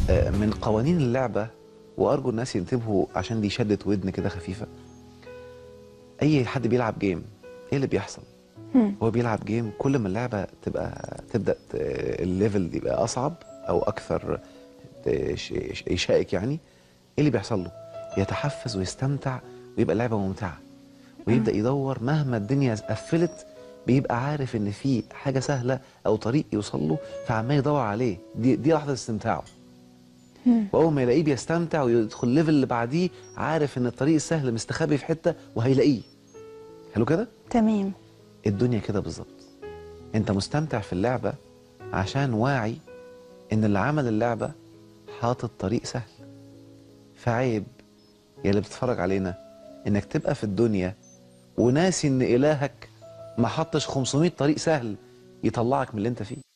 آه، من قوانين اللعبة وأرجو الناس ينتبهوا عشان دي شدة ودن كده خفيفة أي حد بيلعب جيم إيه اللي بيحصل؟ هو بيلعب جيم كل ما اللعبة تبقى تبدأ ت- الليفل يبقى أصعب أو أكثر ت- ش- ش- يشائك يعني إيه اللي بيحصل له؟ يتحفز ويستمتع ويبقى اللعبة ممتعة ويبدأ يدور مهما الدنيا قفلت بيبقى عارف إن في حاجة سهلة أو طريق يوصل له فعمال يدور عليه دي دي لحظة استمتاعه واول ما يلاقيه بيستمتع ويدخل الليفل اللي بعديه عارف ان الطريق السهل مستخبي في حته وهيلاقيه حلو كده تمام الدنيا كده بالظبط انت مستمتع في اللعبه عشان واعي ان اللي عمل اللعبه حاطط طريق سهل فعيب يا اللي بتتفرج علينا انك تبقى في الدنيا وناسي ان الهك ما حطش 500 طريق سهل يطلعك من اللي انت فيه